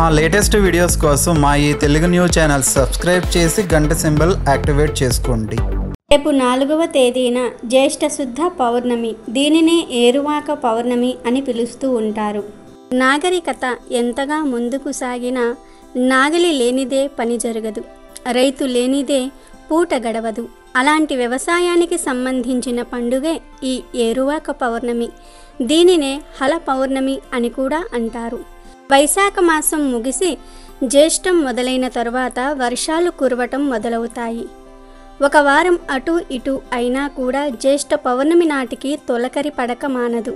మా latest videos కోసం మా ఈ తెలుగు న్యూస్ ఛానల్ సబ్స్క్రైబ్ చేసి గంట సింబల్ యాక్టివేట్ చేసుకోండి రేపు నాలుగవ తేదీన జ్యేష్ఠ శుద్ధ పౌర్ణమి దీనినే ఏరువాక పౌర్ణమి అని పిలుస్తూ ఉంటారు నాగరికత ఎంతగా ముందుకు సాగినా నాగలి లేనిదే పని జరగదు రైతు లేనిదే పూట గడవదు అలాంటి వ్యవసాయానికి సంబంధించిన పండుగే ఈ ఏరువాక పౌర్ణమి దీనినే హల పౌర్ణమి అని కూడా అంటారు వైశాఖ మాసం ముగిసి జ్యేష్టం మొదలైన తరువాత వర్షాలు కురవటం మొదలవుతాయి ఒక వారం అటు ఇటు అయినా కూడా జ్యేష్ఠ పౌర్ణమి నాటికి తొలకరి పడక మానదు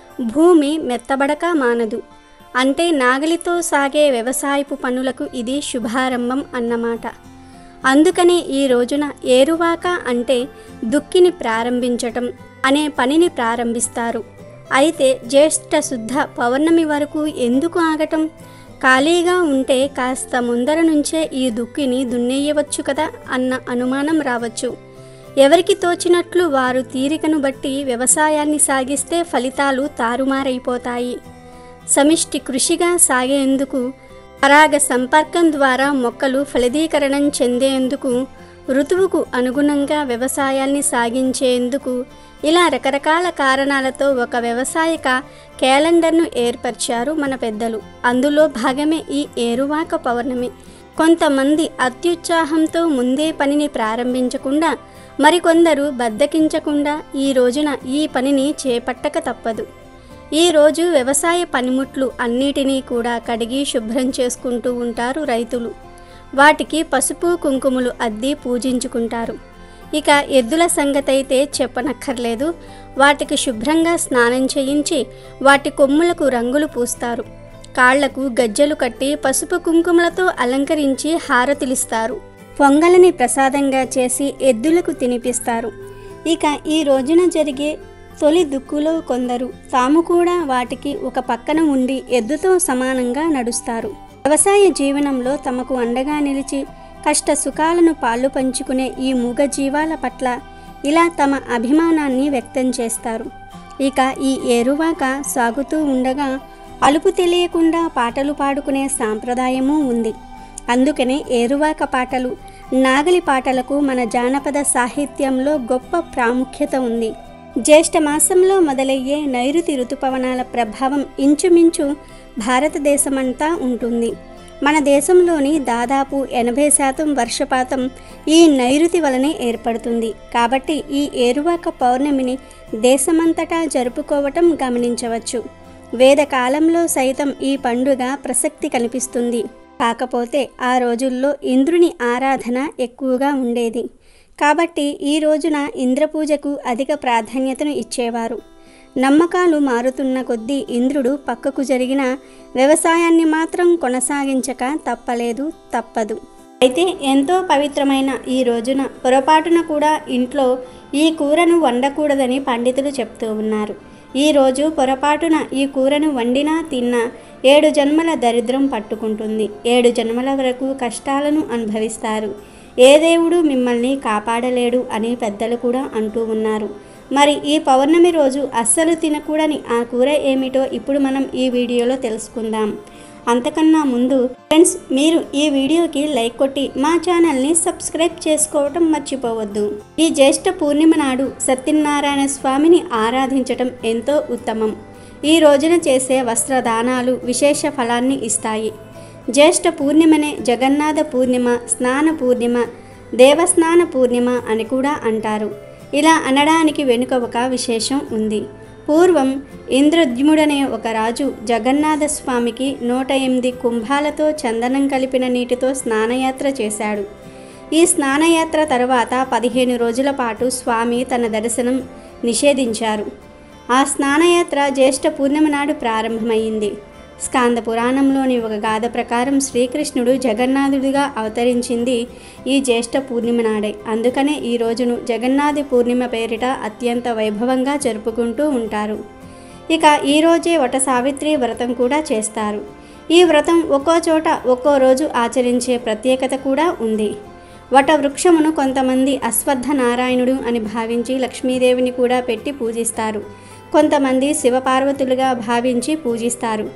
భూమి మెత్తబడక మానదు అంటే నాగలితో సాగే వ్యవసాయపు పనులకు ఇది శుభారంభం అన్నమాట అందుకనే ఈ రోజున ఏరువాక అంటే దుక్కిని ప్రారంభించటం అనే పనిని ప్రారంభిస్తారు అయితే జ్యేష్ఠ శుద్ధ పౌర్ణమి వరకు ఎందుకు ఆగటం ఖాళీగా ఉంటే కాస్త ముందర నుంచే ఈ దుక్కిని దున్నేయవచ్చు కదా అన్న అనుమానం రావచ్చు ఎవరికి తోచినట్లు వారు తీరికను బట్టి వ్యవసాయాన్ని సాగిస్తే ఫలితాలు తారుమారైపోతాయి సమిష్టి కృషిగా సాగేందుకు పరాగ సంపర్కం ద్వారా మొక్కలు ఫలదీకరణం చెందేందుకు ఋతువుకు అనుగుణంగా వ్యవసాయాన్ని సాగించేందుకు ఇలా రకరకాల కారణాలతో ఒక వ్యవసాయక క్యాలెండర్ను ఏర్పరిచారు మన పెద్దలు అందులో భాగమే ఈ ఏరువాక పౌర్ణమి కొంతమంది అత్యుత్సాహంతో ముందే పనిని ప్రారంభించకుండా మరికొందరు బద్దకించకుండా ఈ రోజున ఈ పనిని చేపట్టక తప్పదు ఈ రోజు వ్యవసాయ పనిముట్లు అన్నిటినీ కూడా కడిగి శుభ్రం చేసుకుంటూ ఉంటారు రైతులు వాటికి పసుపు కుంకుమలు అద్ది పూజించుకుంటారు ఇక ఎద్దుల సంగతైతే చెప్పనక్కర్లేదు వాటికి శుభ్రంగా స్నానం చేయించి వాటి కొమ్ములకు రంగులు పూస్తారు కాళ్లకు గజ్జలు కట్టి పసుపు కుంకుమలతో అలంకరించి హారతిలిస్తారు పొంగలని ప్రసాదంగా చేసి ఎద్దులకు తినిపిస్తారు ఇక ఈ రోజున జరిగే తొలి దుక్కులో కొందరు తాము కూడా వాటికి ఒక పక్కన ఉండి ఎద్దుతో సమానంగా నడుస్తారు వ్యవసాయ జీవనంలో తమకు అండగా నిలిచి కష్ట సుఖాలను పాలు పంచుకునే ఈ మూగ జీవాల పట్ల ఇలా తమ అభిమానాన్ని వ్యక్తం చేస్తారు ఇక ఈ ఏరువాక సాగుతూ ఉండగా అలుపు తెలియకుండా పాటలు పాడుకునే సాంప్రదాయము ఉంది అందుకనే ఏరువాక పాటలు నాగలి పాటలకు మన జానపద సాహిత్యంలో గొప్ప ప్రాముఖ్యత ఉంది జ్యేష్ఠ మాసంలో మొదలయ్యే నైరుతి ఋతుపవనాల ప్రభావం ఇంచుమించు భారతదేశమంతా ఉంటుంది మన దేశంలోని దాదాపు ఎనభై శాతం వర్షపాతం ఈ నైరుతి వలనే ఏర్పడుతుంది కాబట్టి ఈ ఏరువాక పౌర్ణమిని దేశమంతటా జరుపుకోవటం గమనించవచ్చు వేదకాలంలో సైతం ఈ పండుగ ప్రసక్తి కనిపిస్తుంది కాకపోతే ఆ రోజుల్లో ఇంద్రుని ఆరాధన ఎక్కువగా ఉండేది కాబట్టి ఈ రోజున ఇంద్రపూజకు అధిక ప్రాధాన్యతను ఇచ్చేవారు నమ్మకాలు మారుతున్న కొద్దీ ఇంద్రుడు పక్కకు జరిగిన వ్యవసాయాన్ని మాత్రం కొనసాగించక తప్పలేదు తప్పదు అయితే ఎంతో పవిత్రమైన ఈ రోజున పొరపాటున కూడా ఇంట్లో ఈ కూరను వండకూడదని పండితులు చెప్తూ ఉన్నారు ఈ రోజు పొరపాటున ఈ కూరను వండినా తిన్నా ఏడు జన్మల దరిద్రం పట్టుకుంటుంది ఏడు జన్మల వరకు కష్టాలను అనుభవిస్తారు ఏ దేవుడు మిమ్మల్ని కాపాడలేడు అని పెద్దలు కూడా అంటూ ఉన్నారు మరి ఈ పౌర్ణమి రోజు అస్సలు తినకూడని ఆ కూర ఏమిటో ఇప్పుడు మనం ఈ వీడియోలో తెలుసుకుందాం అంతకన్నా ముందు ఫ్రెండ్స్ మీరు ఈ వీడియోకి లైక్ కొట్టి మా ఛానల్ని సబ్స్క్రైబ్ చేసుకోవటం మర్చిపోవద్దు ఈ జ్యేష్ఠ పూర్ణిమ నాడు సత్యనారాయణ స్వామిని ఆరాధించటం ఎంతో ఉత్తమం ఈ రోజున చేసే వస్త్రదానాలు విశేష ఫలాన్ని ఇస్తాయి జ్యేష్ఠ పూర్ణిమనే జగన్నాథ పూర్ణిమ స్నాన పూర్ణిమ దేవస్నాన పూర్ణిమ అని కూడా అంటారు ఇలా అనడానికి వెనుక ఒక విశేషం ఉంది పూర్వం ఇంద్రద్యుముడనే ఒక రాజు జగన్నాథ స్వామికి నూట ఎనిమిది కుంభాలతో చందనం కలిపిన నీటితో స్నానయాత్ర చేశాడు ఈ స్నానయాత్ర తర్వాత పదిహేను రోజుల పాటు స్వామి తన దర్శనం నిషేధించారు ఆ స్నానయాత్ర జ్యేష్ఠ పూర్ణిమ నాడు ప్రారంభమైంది స్కాంద పురాణంలోని ఒక గాథ ప్రకారం శ్రీకృష్ణుడు జగన్నాథుడిగా అవతరించింది ఈ జ్యేష్ఠ పూర్ణిమ నాడే అందుకనే ఈ రోజును జగన్నాథి పూర్ణిమ పేరిట అత్యంత వైభవంగా జరుపుకుంటూ ఉంటారు ఇక ఈ రోజే వట సావిత్రి వ్రతం కూడా చేస్తారు ఈ వ్రతం ఒక్కో చోట ఒక్కో రోజు ఆచరించే ప్రత్యేకత కూడా ఉంది వట వృక్షమును కొంతమంది అశ్వత్థ నారాయణుడు అని భావించి లక్ష్మీదేవిని కూడా పెట్టి పూజిస్తారు కొంతమంది శివపార్వతులుగా భావించి పూజిస్తారు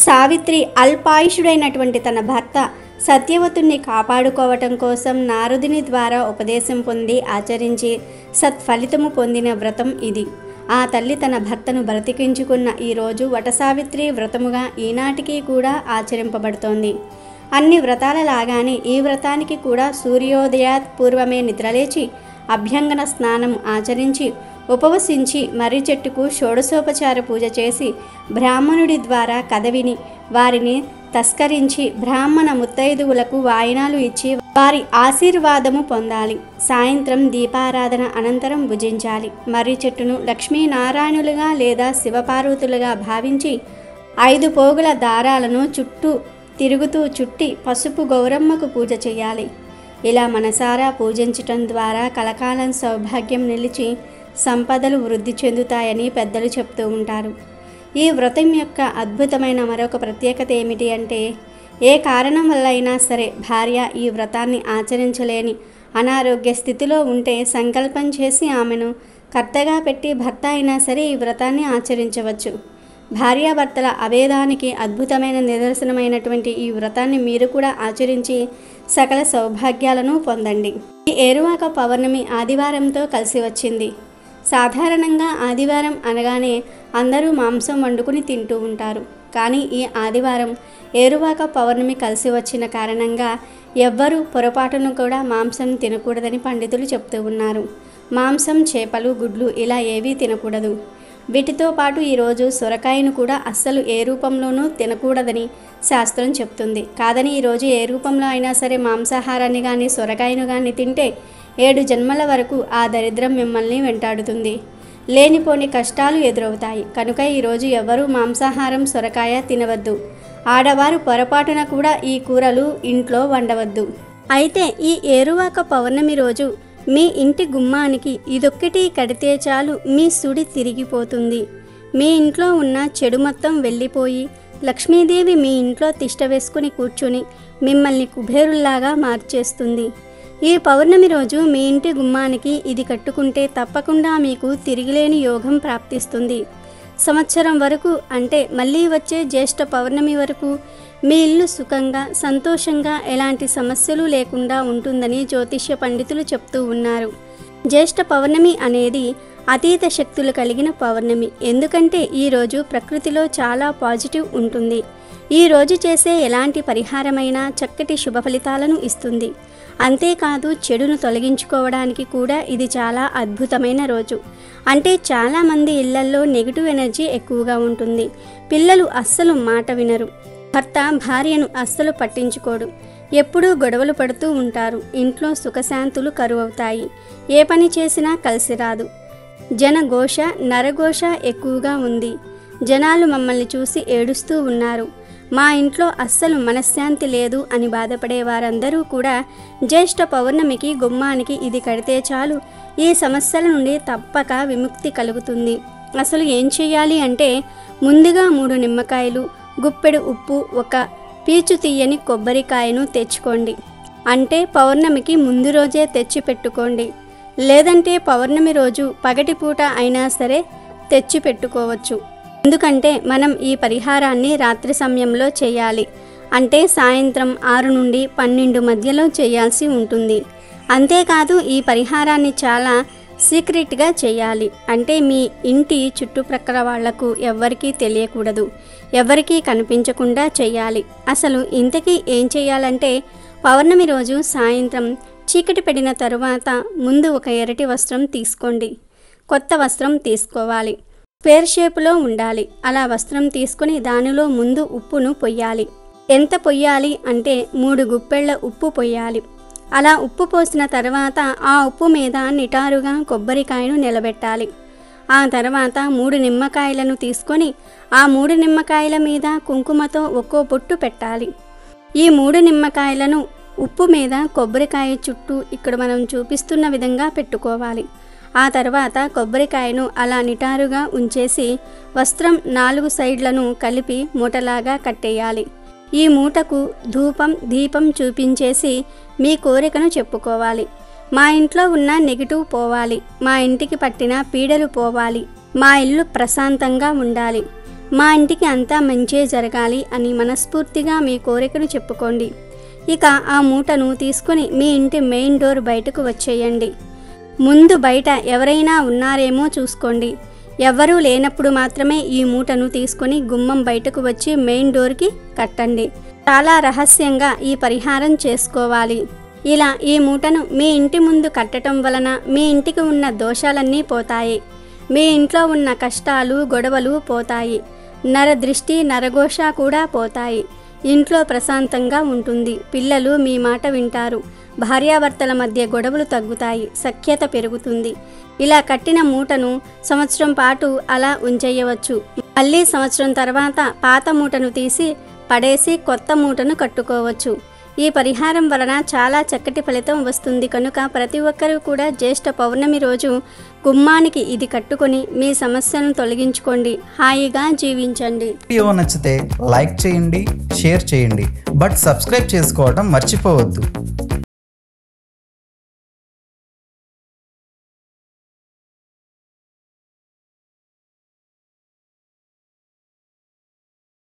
సావిత్రి అల్పాయుషుడైనటువంటి తన భర్త సత్యవతుణ్ణి కాపాడుకోవటం కోసం నారదుని ద్వారా ఉపదేశం పొంది ఆచరించి సత్ఫలితము పొందిన వ్రతం ఇది ఆ తల్లి తన భర్తను బ్రతికించుకున్న ఈ రోజు వటసావిత్రి వ్రతముగా ఈనాటికి కూడా ఆచరింపబడుతోంది అన్ని వ్రతాల లాగానే ఈ వ్రతానికి కూడా సూర్యోదయాత్ పూర్వమే నిద్రలేచి అభ్యంగన స్నానం ఆచరించి ఉపవసించి మర్రి చెట్టుకు షోడశోపచార పూజ చేసి బ్రాహ్మణుడి ద్వారా కథ విని వారిని తస్కరించి బ్రాహ్మణ ముత్తైదువులకు వాయినాలు ఇచ్చి వారి ఆశీర్వాదము పొందాలి సాయంత్రం దీపారాధన అనంతరం భుజించాలి మర్రి చెట్టును లక్ష్మీనారాయణులుగా లేదా శివపార్వతులుగా భావించి ఐదు పోగుల దారాలను చుట్టూ తిరుగుతూ చుట్టి పసుపు గౌరమ్మకు పూజ చేయాలి ఇలా మనసారా పూజించటం ద్వారా కలకాలం సౌభాగ్యం నిలిచి సంపదలు వృద్ధి చెందుతాయని పెద్దలు చెప్తూ ఉంటారు ఈ వ్రతం యొక్క అద్భుతమైన మరొక ప్రత్యేకత ఏమిటి అంటే ఏ కారణం వల్ల అయినా సరే భార్య ఈ వ్రతాన్ని ఆచరించలేని అనారోగ్య స్థితిలో ఉంటే సంకల్పం చేసి ఆమెను కర్తగా పెట్టి భర్త అయినా సరే ఈ వ్రతాన్ని ఆచరించవచ్చు భార్యాభర్తల అభేదానికి అద్భుతమైన నిదర్శనమైనటువంటి ఈ వ్రతాన్ని మీరు కూడా ఆచరించి సకల సౌభాగ్యాలను పొందండి ఈ ఏరువాక పౌర్ణమి ఆదివారంతో కలిసి వచ్చింది సాధారణంగా ఆదివారం అనగానే అందరూ మాంసం వండుకుని తింటూ ఉంటారు కానీ ఈ ఆదివారం ఏరువాక పౌర్ణమి కలిసి వచ్చిన కారణంగా ఎవ్వరూ పొరపాటును కూడా మాంసం తినకూడదని పండితులు చెప్తూ ఉన్నారు మాంసం చేపలు గుడ్లు ఇలా ఏవీ తినకూడదు వీటితో పాటు ఈరోజు సొరకాయను కూడా అస్సలు ఏ రూపంలోనూ తినకూడదని శాస్త్రం చెప్తుంది కాదని ఈరోజు ఏ రూపంలో అయినా సరే మాంసాహారాన్ని కానీ సొరకాయను కానీ తింటే ఏడు జన్మల వరకు ఆ దరిద్రం మిమ్మల్ని వెంటాడుతుంది లేనిపోని కష్టాలు ఎదురవుతాయి కనుక ఈరోజు ఎవరూ మాంసాహారం సొరకాయ తినవద్దు ఆడవారు పొరపాటున కూడా ఈ కూరలు ఇంట్లో వండవద్దు అయితే ఈ ఏరువాక పౌర్ణమి రోజు మీ ఇంటి గుమ్మానికి ఇదొక్కటి కడితే చాలు మీ సుడి తిరిగిపోతుంది మీ ఇంట్లో ఉన్న చెడు మొత్తం వెళ్ళిపోయి లక్ష్మీదేవి మీ ఇంట్లో తిష్ట వేసుకుని కూర్చుని మిమ్మల్ని కుబేరుల్లాగా మార్చేస్తుంది ఈ పౌర్ణమి రోజు మీ ఇంటి గుమ్మానికి ఇది కట్టుకుంటే తప్పకుండా మీకు తిరిగిలేని యోగం ప్రాప్తిస్తుంది సంవత్సరం వరకు అంటే మళ్ళీ వచ్చే జ్యేష్ఠ పౌర్ణమి వరకు మీ ఇల్లు సుఖంగా సంతోషంగా ఎలాంటి సమస్యలు లేకుండా ఉంటుందని జ్యోతిష్య పండితులు చెప్తూ ఉన్నారు జ్యేష్ఠ పౌర్ణమి అనేది అతీత శక్తులు కలిగిన పౌర్ణమి ఎందుకంటే ఈరోజు ప్రకృతిలో చాలా పాజిటివ్ ఉంటుంది ఈ రోజు చేసే ఎలాంటి పరిహారమైనా చక్కటి శుభ ఫలితాలను ఇస్తుంది అంతేకాదు చెడును తొలగించుకోవడానికి కూడా ఇది చాలా అద్భుతమైన రోజు అంటే చాలామంది ఇళ్లల్లో నెగిటివ్ ఎనర్జీ ఎక్కువగా ఉంటుంది పిల్లలు అస్సలు మాట వినరు భర్త భార్యను అస్సలు పట్టించుకోడు ఎప్పుడూ గొడవలు పడుతూ ఉంటారు ఇంట్లో సుఖశాంతులు కరువవుతాయి ఏ పని చేసినా కలిసి రాదు జనఘోష నరఘోష ఎక్కువగా ఉంది జనాలు మమ్మల్ని చూసి ఏడుస్తూ ఉన్నారు మా ఇంట్లో అస్సలు మనశ్శాంతి లేదు అని బాధపడే వారందరూ కూడా జ్యేష్ఠ పౌర్ణమికి గుమ్మానికి ఇది కడితే చాలు ఈ సమస్యల నుండి తప్పక విముక్తి కలుగుతుంది అసలు ఏం చేయాలి అంటే ముందుగా మూడు నిమ్మకాయలు గుప్పెడు ఉప్పు ఒక పీచు తీయని కొబ్బరికాయను తెచ్చుకోండి అంటే పౌర్ణమికి ముందు రోజే తెచ్చి పెట్టుకోండి లేదంటే పౌర్ణమి రోజు పగటిపూట అయినా సరే తెచ్చి పెట్టుకోవచ్చు ఎందుకంటే మనం ఈ పరిహారాన్ని రాత్రి సమయంలో చేయాలి అంటే సాయంత్రం ఆరు నుండి పన్నెండు మధ్యలో చేయాల్సి ఉంటుంది అంతేకాదు ఈ పరిహారాన్ని చాలా సీక్రెట్గా చేయాలి అంటే మీ ఇంటి చుట్టుప్రక్కల వాళ్లకు ఎవ్వరికీ తెలియకూడదు ఎవరికీ కనిపించకుండా చేయాలి అసలు ఇంతకీ ఏం చేయాలంటే పౌర్ణమి రోజు సాయంత్రం చీకటి పడిన తరువాత ముందు ఒక ఎర్రటి వస్త్రం తీసుకోండి కొత్త వస్త్రం తీసుకోవాలి స్క్వేర్ షేపులో ఉండాలి అలా వస్త్రం తీసుకుని దానిలో ముందు ఉప్పును పొయ్యాలి ఎంత పొయ్యాలి అంటే మూడు గుప్పెళ్ళ ఉప్పు పొయ్యాలి అలా ఉప్పు పోసిన తర్వాత ఆ ఉప్పు మీద నిటారుగా కొబ్బరికాయను నిలబెట్టాలి ఆ తర్వాత మూడు నిమ్మకాయలను తీసుకొని ఆ మూడు నిమ్మకాయల మీద కుంకుమతో ఒక్కో పొట్టు పెట్టాలి ఈ మూడు నిమ్మకాయలను ఉప్పు మీద కొబ్బరికాయ చుట్టూ ఇక్కడ మనం చూపిస్తున్న విధంగా పెట్టుకోవాలి ఆ తర్వాత కొబ్బరికాయను అలా నిటారుగా ఉంచేసి వస్త్రం నాలుగు సైడ్లను కలిపి మూటలాగా కట్టేయాలి ఈ మూటకు ధూపం దీపం చూపించేసి మీ కోరికను చెప్పుకోవాలి మా ఇంట్లో ఉన్న నెగిటివ్ పోవాలి మా ఇంటికి పట్టిన పీడలు పోవాలి మా ఇల్లు ప్రశాంతంగా ఉండాలి మా ఇంటికి అంతా మంచే జరగాలి అని మనస్ఫూర్తిగా మీ కోరికను చెప్పుకోండి ఇక ఆ మూటను తీసుకొని మీ ఇంటి మెయిన్ డోర్ బయటకు వచ్చేయండి ముందు బయట ఎవరైనా ఉన్నారేమో చూసుకోండి ఎవ్వరూ లేనప్పుడు మాత్రమే ఈ మూటను తీసుకొని గుమ్మం బయటకు వచ్చి మెయిన్ డోర్కి కట్టండి చాలా రహస్యంగా ఈ పరిహారం చేసుకోవాలి ఇలా ఈ మూటను మీ ఇంటి ముందు కట్టడం వలన మీ ఇంటికి ఉన్న దోషాలన్నీ పోతాయి మీ ఇంట్లో ఉన్న కష్టాలు గొడవలు పోతాయి నరదృష్టి నరఘోష కూడా పోతాయి ఇంట్లో ప్రశాంతంగా ఉంటుంది పిల్లలు మీ మాట వింటారు భార్యాభర్తల మధ్య గొడవలు తగ్గుతాయి సఖ్యత పెరుగుతుంది ఇలా కట్టిన మూటను సంవత్సరం పాటు అలా ఉంచేయవచ్చు మళ్ళీ సంవత్సరం తర్వాత పాత మూటను తీసి పడేసి కొత్త మూటను కట్టుకోవచ్చు ఈ పరిహారం వలన చాలా చక్కటి ఫలితం వస్తుంది కనుక ప్రతి ఒక్కరూ కూడా జ్యేష్ఠ పౌర్ణమి రోజు గుమ్మానికి ఇది కట్టుకొని మీ సమస్యను తొలగించుకోండి హాయిగా జీవించండి వీడియో నచ్చితే లైక్ చేయండి షేర్ చేయండి బట్ సబ్స్క్రైబ్ చేసుకోవడం మర్చిపోవద్దు